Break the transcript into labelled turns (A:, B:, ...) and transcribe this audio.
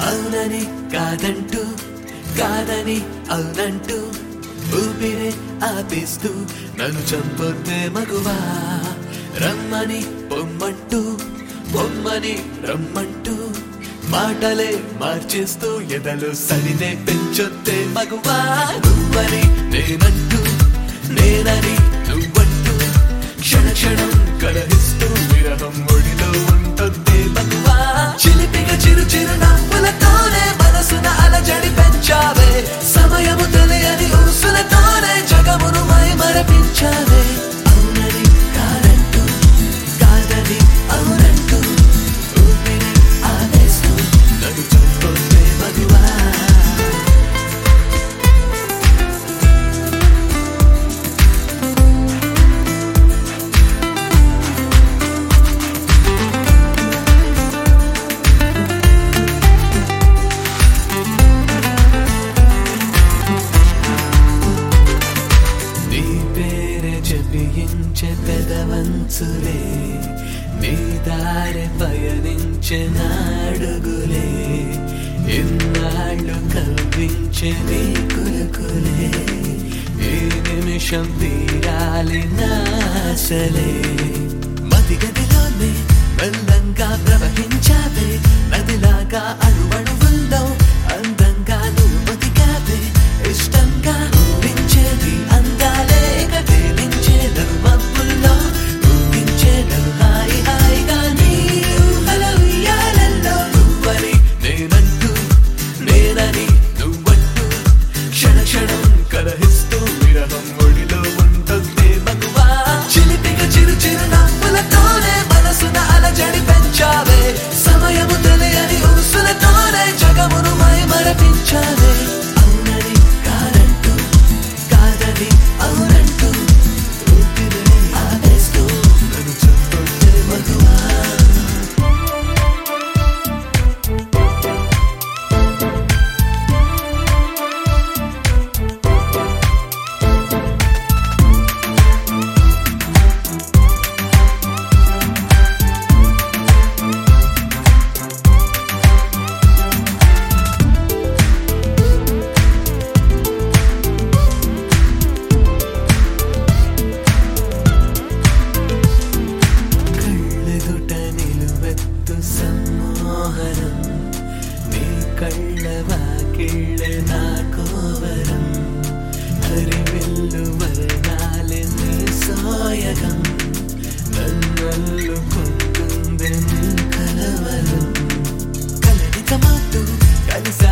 A: అవునని కాదంటూ కాదని అవునంటూ ఊపిరే ఆపిస్తూ నన్ను చంపొద్దే మగువా రమ్మని పొమ్మంటూ పొమ్మని రమ్మంటూ మాటలే మార్చేస్తూ ఎదలు సడినే పెంచొద్దే మగువా నువ్వని నేనంటూ నేనని నువ్వంటూ క్షణ క్షణం కలహిస్తూ విరహం ఒడిలో ఉంటొద్దే మగువా చిలిపిగా చిరు చిరు నవ్వులతోనే మనసున అలజడి పెంచావే సమయము తెలియని ఊసులతోనే జగమును మై మరపించావే అవునని కాదంటూ కాదని అవునంటూ ఊపిరి ఆవేస్తూ నన్ను చంపొద్దే మగువా నీ పేరే జపించే పెదవంచులే నీ దారి పయనించే నాడుగులే ఇన్నాళ్ళు కల్పించే నీ కులుకులే ఈ నిమిషం తీరాలి నాసలే మది గదిలోనే మెల్లంగా ప్రవహించావే నదిలాగా అణువణువుల్లో అందంగా నువ్వు బతికావే ఇష్టంగా ఊరించేది అందాలే కదిలించే నన్ను మబ్బుల్లో ఊగించే నన్ను హాయి హాయిగా నీ ఊహల ఉయ్యాలల్లో నువ్వని నేనంటూ నేనని నువ్వంటూ క్షణ క్షణం కలహిస్తూ విరహం ఒడిలో ఉంటుంది మగువా చిలిపిగా చిరు చిరు నవ్వులతోనే మనసున అలజడి పెంచావే సమయము తెలియని ఊసులతోనే జగమును మై మరపించావే అవునని కాదంటూ కాదని అవునంటూ ఊపిరే ఆవేస్తూ నన్ను చంపొద్దే మగువా కళ్ళెదుట నిలువెత్తు సమ్మోహనం నీ కళ్ళ వాకిళ్ళ నా కోవరం హరివెల్లు వర్ణాలే నీ సోయగం నన్నల్లుకుంటుంది నీ కలవరం కలనిక మాతు కలిసా